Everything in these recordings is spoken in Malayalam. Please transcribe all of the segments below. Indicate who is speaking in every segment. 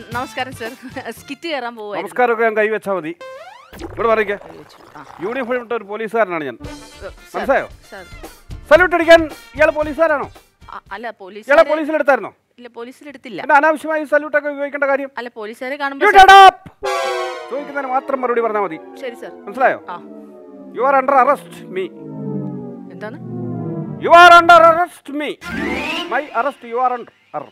Speaker 1: നമസ്കാരം സർ സ്കിറ്റ് കയറാൻ പോവായിരുന്നു
Speaker 2: നമസ്കാരമൊക്കെ ഞാൻ കൈവച്ചാൽ മതി ഇവിടെ പറയിക്കേ യൂണിഫോം ഇട്ട ഒരു പോലീസുകാരനാണ് ഞാൻ മനസ്സിലായോ
Speaker 1: സർ
Speaker 2: സല്യൂട്ട് അടിക്കാൻ ഇയാൾ പോലീസുകാരാണോ
Speaker 1: അല്ല പോലീസ്
Speaker 2: ഇയാളെ പോലീസിലെടുത്തായിരുന്നോ
Speaker 1: ഇല്ല പോലീസിലെടുത്തില്ല
Speaker 2: പിന്നെ അനാവശ്യമായി സല്യൂട്ടൊക്കെ ഉപയോഗിക്കേണ്ട കാര്യം
Speaker 1: അല്ല പോലീസുകാരെ
Speaker 2: You
Speaker 1: കാണുമ്പോൾ
Speaker 2: shut up! ചോദിക്കുന്നതിന് മാത്രം മറുപടി പറഞ്ഞാൽ മതി
Speaker 1: ശരി സർ
Speaker 2: മനസ്സിലായോ
Speaker 1: ആ
Speaker 2: you are under arrest me
Speaker 1: എന്താണ്
Speaker 2: you are under arrest me my arrest you are under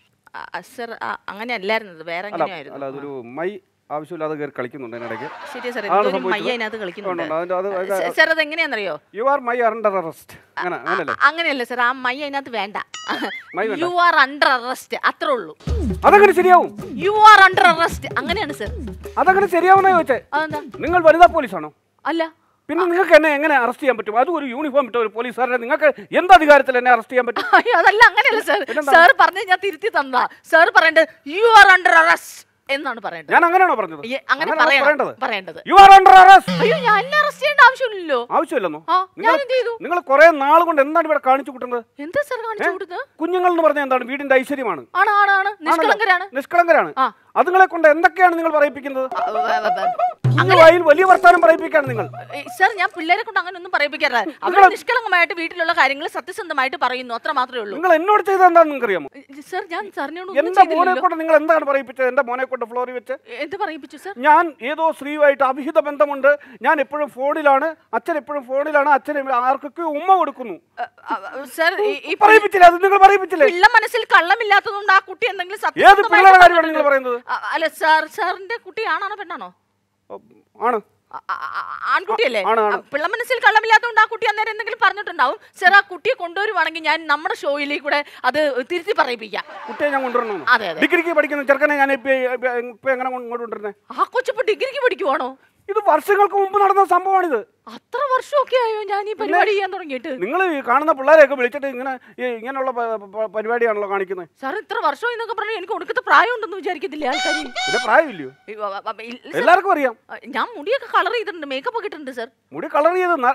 Speaker 1: sir അങ്ങനെ അല്ലായിരുന്നത് വേറെ
Speaker 2: അല്ല
Speaker 1: എങ്ങനെയായിരുന്നു
Speaker 2: അല്ല അതൊരു മൈ ആവശ്യമില്ലാതെ കയറി കളിക്കുന്നുണ്ട് അതിനിടയ്ക്ക്
Speaker 1: ശരി സർ
Speaker 2: അതാണ്
Speaker 1: എന്തോ ഒരു
Speaker 2: സംഭവിച്ചത്.
Speaker 1: മയ്യ അതിനകത്ത് കളിക്കുന്നുണ്ട്
Speaker 2: ഉണ്ട്, ഉണ്ട്. അതിന്റെ- അത്
Speaker 1: സർ അത് എങ്ങനെയാണെന്നറിയോ
Speaker 2: you are my under arrest അങ്ങനെ അങ്ങനല്ലേ
Speaker 1: അങ്ങനെയല്ല സർ ആ മയ്യ അതിനകത്ത് വേണ്ട
Speaker 2: മൈ വേണ്ട.
Speaker 1: യു ആർ അണ്ടർ അറസ്റ്റ് അത്രേ ഉള്ളൂ
Speaker 2: അതങ്ങനെ ശരിയാവും
Speaker 1: യു ആർ അണ്ടർ അറസ്റ്റ് അങ്ങനെയാണ് സർ
Speaker 2: അതങ്ങനെ ശരിയാവുന്ന ചോദിച്ചേ
Speaker 1: അതെന്താ
Speaker 2: നിങ്ങൾ വനിതാ പോലീസാണോ
Speaker 1: അല്ല
Speaker 2: പിന്നെ നിങ്ങൾക്ക് എന്നെ എങ്ങനെ അറസ്റ്റ് ചെയ്യാൻ പറ്റും അതും ഒരു യൂണിഫോം ഇട്ട ഒരു പോലീസുകാരനെ നിങ്ങൾക്ക് എന്ത് അധികാരത്തിൽ എന്നെ അറസ്റ്റ് ചെയ്യാൻ പറ്റും
Speaker 1: അയ്യോ അതല്ല അങ്ങനെയല്ല സർ
Speaker 2: പിന്നെന്താ?
Speaker 1: സാർ പറഞ്ഞ ഞാൻ തിരുത്തി തന്നതാ സാർ പറയേണ്ടത് യു ആർ അണ്ടർ അറസ്റ്റ് എന്നാണ് പറയേണ്ടത്
Speaker 2: ഞാൻ അങ്ങനെയാണോ പറഞ്ഞത്
Speaker 1: ഈ- അങ്ങനെ
Speaker 2: അങ്ങനെയാണോ
Speaker 1: പറയണം
Speaker 2: പറയേണ്ടത്
Speaker 1: പറയേണ്ടത്
Speaker 2: യു ആർ അണ്ടർ അറസ്റ്റ്
Speaker 1: അയ്യോ ഞാൻ എന്നെ അറസ്റ്റ് ചെയ്യേണ്ട ആവശ്യമില്ലല്ലോ
Speaker 2: ആവശ്യമില്ലെന്നോ
Speaker 1: ആ ഞാൻ എന്ത് ചെയ്തു
Speaker 2: നിങ്ങൾ കുറെ നാൾ കൊണ്ട് എന്താണ് ഇവിടെ കാണിച്ചു കൂട്ടുന്നത്
Speaker 1: എന്താ സാർ കാണിച്ചു കൊടുത്തത്
Speaker 2: കുഞ്ഞുങ്ങൾ എന്ന് പറഞ്ഞാൽ എന്താണ് വീടിന്റെ ഐശ്വര്യമാണ്
Speaker 1: ആണ് ആണ് ആണ് നിഷ്കളങ്കരാണ്
Speaker 2: നിഷ്കളങ്കരാണ്
Speaker 1: ആ.
Speaker 2: അതുങ്ങളെ കൊണ്ട് എന്തൊക്കെയാണ് നിങ്ങൾ പറയിപ്പിക്കുന്നത്
Speaker 1: ആ, വ- വ- വ-
Speaker 2: കുഞ്ഞു വായിൽ വലിയ വർത്താനം പറയിപ്പിക്കാണ് നിങ്ങൾ
Speaker 1: ഏ, സാർ ഞാൻ പിള്ളേരെ കൊണ്ട് അങ്ങനെ ഒന്നും പറയിപ്പിക്കാറില്ല അവർ നിഷ്കളങ്കമായിട്ട് വീട്ടിലുള്ള കാര്യങ്ങൾ സത്യസന്ധമായിട്ട് പറയുന്നു അത്ര മാത്രമേ ഉള്ളൂ
Speaker 2: നിങ്ങൾ എന്നോട് ചെയ്തത് എന്താണെന്ന് നിങ്ങൾക്ക് അറിയാമോ
Speaker 1: ഏ, സാർ ഞാൻ സാറിനോട് ഒന്നും
Speaker 2: എന്റെ മോനെ
Speaker 1: ചെയ്തില്ലല്ലോ
Speaker 2: കൊണ്ട് നിങ്ങൾ എന്താണ് പറയിപ്പിച്ചത് എന്റെ മോനെ കൊണ്ട് ഫ്ലോറിൽ വെച്ച്
Speaker 1: എന്ത് പറയിപ്പിച്ചു സാർ
Speaker 2: ഞാൻ ഏതോ സ്ത്രീയുമായിട്ട് അഭിഹിത ബന്ധമുണ്ട് ഞാൻ എപ്പോഴും ഫോണിലാണ് അച്ഛൻ എപ്പോഴും ഫോണിലാണ് അച്ഛൻ ആർക്കൊക്കെ ഉമ്മ കൊടുക്കുന്നു
Speaker 1: ആ, ആ, സാർ ഈ- ഈ
Speaker 2: പറയിപ്പിച്ചില്ല അത് നിങ്ങൾ പറയിപ്പിച്ചില്ലേ
Speaker 1: പിള്ള മനസ്സിൽ കള്ളമില്ലാത്തതുകൊണ്ട് ആ കുട്ടി എന്തെങ്കിലും
Speaker 2: ഏത്
Speaker 1: സത്യസന്ധമായിട്ട്
Speaker 2: പിള്ളേരുടെ കാര്യമാണ് നിങ്ങൾ
Speaker 1: പറഞ്ഞിട്ടുണ്ട്.
Speaker 2: പറയുന്നത്
Speaker 1: ആ, അല്ല സാർ സാറിന്റെ കുട്ടി ആണാണോ പെണ്ണാണോ
Speaker 2: ഓ, ആണ്
Speaker 1: ആ, ആ, ആ, ആൺകുട്ടിയല്ലേ
Speaker 2: ആണ്, ആണ്.
Speaker 1: ആ, പിള്ള മനസ്സിൽ കള്ളമില്ലാത്തതുകൊണ്ട് ആ കുട്ടി അന്നേരം എന്തെങ്കിലും പറഞ്ഞിട്ടുണ്ടാവും സാർ ആ കുട്ടിയെ കൊണ്ടുവരുവാണെങ്കിൽ ഞാൻ നമ്മുടെ ഷോയിലേക്ക് കൂടെ അത് തിരുത്തി പറയിപ്പിക്കാം
Speaker 2: കുട്ടിയെ ഞാൻ കൊണ്ടുവരണോ
Speaker 1: അതെ അതെ
Speaker 2: ഡിഗ്രിക്ക് പഠിക്കുന്ന ചെറുക്കനെ ഞാൻ ഇപ്പൊ ഇപ്പൊ- ഇപ്പൊ എങ്ങനെ കൊണ്ട് കൊണ്ടുവരുന്നത്
Speaker 1: ആ കൊച്ചിപ്പോ ഡിഗ്രിക്ക് പഠിക്കുവാണോ
Speaker 2: ഇത് വർഷങ്ങൾക്ക് മുമ്പ് നടന്ന സംഭവമാണിത്
Speaker 1: അത്ര വർഷമൊക്കെ ആയോ ഞാൻ ഈ പരിപാടി ചെയ്യാൻ തുടങ്ങിയിട്ട്
Speaker 2: നിങ്ങൾ ഈ കാണുന്ന പിള്ളേരെയൊക്കെ വിളിച്ചിട്ട് ഇങ്ങനെ ഈ ഇങ്ങനെയുള്ള പ- പ- പരിപാടിയാണല്ലോ കാണിക്കുന്നത്
Speaker 1: സാർ ഇത്ര വർഷം എന്നൊക്കെ പറഞ്ഞാൽ എനിക്ക് ഒടുക്കത്തെ പ്രായം ഉണ്ടെന്ന് വിചാരിക്കത്തില്ലേ ആൾക്കാർ
Speaker 2: പിന്നെ പ്രായമില്ലയോ എല്ലാവർക്കും അറിയാം
Speaker 1: ഞാൻ മുടിയൊക്കെ കളർ ചെയ്തിട്ടുണ്ട് മേക്കപ്പ് ഒക്കെ ഇട്ടിട്ടുണ്ട് സാർ
Speaker 2: മുടി കളർ ചെയ്ത് ന-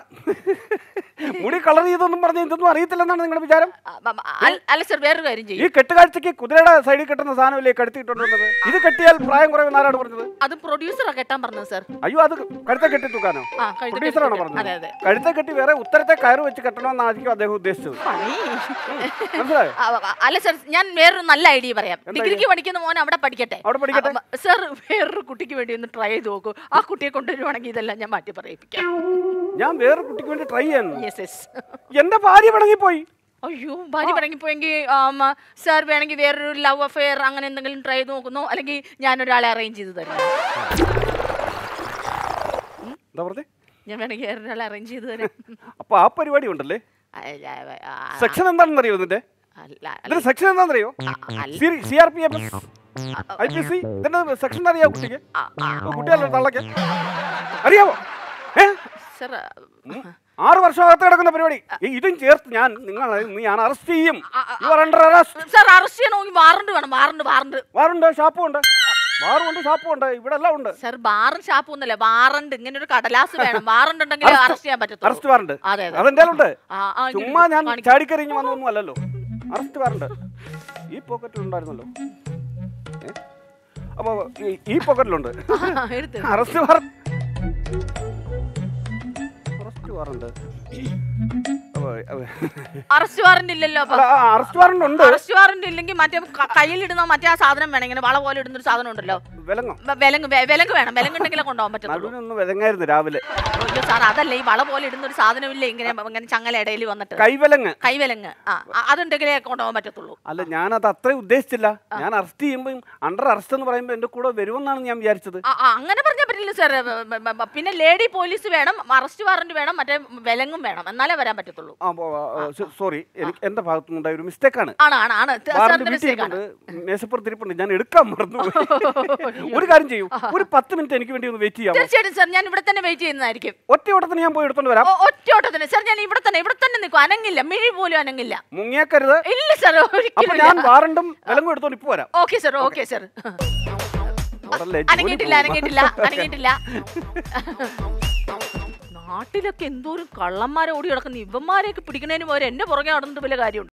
Speaker 2: മുടി കളർ ചെയ്തെന്നും പറഞ്ഞ് ഇതൊന്നും അറിയത്തില്ലെന്നാണ് നിങ്ങളുടെ വിചാരം
Speaker 1: അല്ല സാർ വേറൊരു കാര്യം
Speaker 2: ഈ
Speaker 1: ചെയ്യും
Speaker 2: കെട്ടുകാഴ്ചക്ക് കുതിരയുടെ സൈഡിൽ കെട്ടുന്ന സാധനമല്ലേ കടത്തിയിട്ടുണ്ടെന്നത് ഇത് കെട്ടിയാൽ പ്രായം കുറവെന്ന് ആരാണ് പറഞ്ഞത്
Speaker 1: അത് പ്രൊഡ്യൂസറാ കെട്ടാൻ പറഞ്ഞത് സാർ
Speaker 2: അയ്യോ അത് കഴുത്തെ കെട്ടി തൂക്കാനോ
Speaker 1: ആ കഴുത്തിൽ
Speaker 2: പ്രൊഡ്യൂസറാണോ
Speaker 1: കെട്ടി-
Speaker 2: പറഞ്ഞത്
Speaker 1: അതെ അതെ
Speaker 2: കഴുത്തെ കെട്ടി വേറെ ഉത്തരത്തെ കയറ് വെച്ച് കെട്ടണമെന്നായിരിക്കും അദ്ദേഹം ഉദ്ദേശിച്ചത്
Speaker 1: പണി
Speaker 2: മനസ്സിലായോ
Speaker 1: ആ, ആ, അല്ല സാർ ഞാൻ വേറൊരു നല്ല ഐഡിയ പറയാം ഡിഗ്രിക്ക് പഠിക്കുന്ന മോൻ അവിടെ പഠിക്കട്ടെ
Speaker 2: അവിടെ പഠിക്കട്ടെ.
Speaker 1: ആ, ആ, സാർ വേറൊരു കുട്ടിക്ക് വേണ്ടി ഒന്ന് ട്രൈ ചെയ്ത് നോക്കൂ ആ കുട്ടിയെ കൊണ്ടുവരുവാണെങ്കിൽ ഇതെല്ലാം ഞാൻ മാറ്റി പറയിപ്പിക്കാം
Speaker 2: ഞാൻ വേറെ കുട്ടിക്ക് വേണ്ടി ട്രൈ ചെയ്യാൻ
Speaker 1: യെസ് യെസ്
Speaker 2: എന്റെ ഭാര്യ പിണങ്ങിപ്പോയി
Speaker 1: അയ്യോ ഭാര്യ പടങ്ങിപ്പോയെങ്കിൽ സാർ വേണമെങ്കിൽ വേറൊരു ലവ് അഫെയർ അങ്ങനെ എന്തെങ്കിലും ട്രൈ ചെയ്ത് നോക്കുന്നു അല്ലെങ്കിൽ ഞാൻ ഒരാളെ അറേഞ്ച് ചെയ്ത് തരാം
Speaker 2: എന്താ പറഞ്ഞേ
Speaker 1: ഞാൻ വേണമെങ്കിൽ വേറൊരാളെ അറേഞ്ച് ചെയ്ത് തരാം
Speaker 2: അപ്പൊ ആ പരിപാടി ഉണ്ടല്ലേ
Speaker 1: അല്ല, ആ,
Speaker 2: സെക്ഷൻ എന്താണെന്ന് അറിയോ ഇതിന്റെ
Speaker 1: അല്ല, അല്ല,
Speaker 2: ഇതിന്റെ സെക്ഷൻ എന്താണെന്നറിയോ
Speaker 1: അല്ല.
Speaker 2: C R P F S I P C ഇതിന്റെ സെക്ഷൻ അറിയാവോ കുട്ടിക്ക്
Speaker 1: ആ, ആ,
Speaker 2: കുട്ടിയല്ലോ തള്ളക്ക് അറിയാവോ ഏ
Speaker 1: സാർ
Speaker 2: ആറ് വർഷമകത്ത് കിടക്കുന്ന പരിപാടി ഈ ഇതും ചേർത്ത് ഞാൻ നിങ്ങൾ ഞാൻ അറസ്റ്റ് ചെയ്യും you are under arrest
Speaker 1: sir arrest ചെയ്യണമെങ്കിൽ വാറണ്ട് വേണം വാറണ്ട് വാറണ്ട്
Speaker 2: വാറുണ്ട് ഷാപ്പും ഉണ്ട് വാറും ഉണ്ട് ഷാപ്പും ഉണ്ട് ഇവിടെ എല്ലാം ഉണ്ട്
Speaker 1: സാർ ബാറും ഷാപ്പും ഒന്നല്ലേ വാറണ്ട് ഇങ്ങനെ ഒരു കടലാസ് വേണം വാറണ്ട് ഉണ്ടെങ്കിൽ അറസ്റ്റ് ചെയ്യാൻ പറ്റത്തുള്ളൂ
Speaker 2: അറസ്റ്റ് വാറുണ്ട്
Speaker 1: അതെ അതെ
Speaker 2: അതെന്റെ ഉണ്ട്
Speaker 1: ആ, ആ, ഇങ്ങോട്ട്
Speaker 2: ചുമ്മാ ഞാൻ
Speaker 1: കാണിക്ക്.
Speaker 2: ചാടിക്കരിഞ്ഞ് വന്നൊന്നും അല്ലല്ലോ അറസ്റ്റ് വാറുണ്ട് ഈ പോക്കറ്റിൽ ഉണ്ടായിരുന്നല്ലോ ഏ? അപ്പൊ ഈ- ഈ പോക്കറ്റിലുണ്ട്
Speaker 1: ആ, എടുത്ത്
Speaker 2: അറസ്റ്റ് വാറണ്ട് അറസ്റ്റ് വാറണ്ട് അപ്പൊ, അപ്പൊ,
Speaker 1: അറസ്റ്റ് വാറണ്ട് ഇല്ലല്ലോ അപ്പൊ
Speaker 2: അല്ല, ആ, അറസ്റ്റ് വാറണ്ട് ഉണ്ട്
Speaker 1: അറസ്റ്റ് വാറണ്ട് ഇല്ലെങ്കിൽ മറ്റേ ക- കയ്യിലിടുന്ന മറ്റേ ആ സാധനം വേണം ഇങ്ങനെ വള പോലെ ഇടുന്ന ഒരു സാധനം ഉണ്ടല്ലോ
Speaker 2: വിലങ്ങോ
Speaker 1: വെ- വിലങ്ങ് വെ- വിലങ്ങ് വേണം വിലങ്ങ് ഉണ്ടെങ്കിലേ കൊണ്ടുപോകാൻ പറ്റത്തുള്ളൂ
Speaker 2: നടുവിനൊന്ന് വിലങ്ങായിരുന്നു രാവിലെ
Speaker 1: അയ്യോ സാർ അതല്ല ഈ വള പോലെ ഇടുന്ന ഒരു സാധനമില്ലേ ഇങ്ങനെ ഇങ്ങനെ ചങ്ങല ഇടയിൽ വന്നിട്ട്
Speaker 2: കൈവിലങ്ങ്
Speaker 1: കൈവിലങ്ങ് ആ ആ, അതുണ്ടെങ്കിലേ കൊണ്ടുപോകാൻ പറ്റത്തുള്ളൂ
Speaker 2: അല്ല ഞാനത് അത്രയും ഉദ്ദേശിച്ചില്ല ഞാൻ അറസ്റ്റ് ചെയ്യുമ്പോൾ അണ്ടർ അറസ്റ്റ് എന്ന് പറയുമ്പോൾ എന്റെ കൂടെ വരുമെന്നാണ് ഞാൻ വിചാരിച്ചത്
Speaker 1: ആ ആ, അങ്ങനെ പറഞ്ഞാൽ പറ്റില്ല സാർ പിന്നെ ലേഡി പോലീസ് വേണം അറസ്റ്റ് വാറണ്ട് വേണം മറ്റേ വിലങ്ങും വേണം എന്നാലേ വരാൻ പറ്റത്തുള്ളൂ
Speaker 2: സോറി എനിക്ക് എന്റെ ഭാഗത്തു നിന്നുണ്ടായ ഒരു മിസ്റ്റേക്കാണ്
Speaker 1: ആണ് ആണ് ആണ് ത-
Speaker 2: വാറണ്ട്
Speaker 1: സാറിന്റെ
Speaker 2: വീട്ടിൽ
Speaker 1: mistake ആണ്.
Speaker 2: ഇരിപ്പുണ്ട് മേശപ്പുറത്ത് ഇരിപ്പുണ്ട് ഞാൻ എടുക്കാൻ മറന്നു ഒരു കാര്യം ചെയ്യൂ ഒരു പത്ത് മിനിറ്റ് എനിക്ക് വേണ്ടി ഒന്ന് വെയിറ്റ് ചെയ്യാമോ
Speaker 1: തീർച്ചയായിട്ടും സാർ ഞാൻ ഇവിടെ തന്നെ വെയിറ്റ് ചെയ്യുന്നതായിരിക്കും
Speaker 2: ഒറ്റ ഓട്ടത്തിന് ഞാൻ പോയി എടുത്തോണ്ട് വരാം
Speaker 1: ഒ- ഒറ്റ ഓട്ടത്തിന് സാർ ഞാൻ ഇവിടെ തന്നെ ഇവിടെ തന്നെ നിൽക്കും അനങ്ങില്ല മിഴി പോലും അനങ്ങില്ല
Speaker 2: മുങ്ങിയേക്കരുത്
Speaker 1: ഇല്ല സാർ
Speaker 2: അപ്പൊ
Speaker 1: ഒരിക്കലും
Speaker 2: ഞാൻ വാറണ്ടും വിലങ്ങും എടുത്തോണ്ട് ഇപ്പൊ വരാം
Speaker 1: ഓക്കെ സാർ ഓക്കെ സാർ
Speaker 2: അവിടല്ലേ ജോലി
Speaker 1: അനങ്ങിയിട്ടില്ല
Speaker 2: പോകും.
Speaker 1: അനങ്ങിയിട്ടില്ല അനങ്ങിയിട്ടില്ല നാട്ടിലൊക്കെ എന്തോരം കള്ളന്മാരെ ഓടി കിടക്കുന്ന ഇവന്മാരെയൊക്കെ പിടിക്കണതിന് പോരെ എന്റെ പുറകെ നടന്നിട്ട് വല്ല കാര്യമുണ്ട്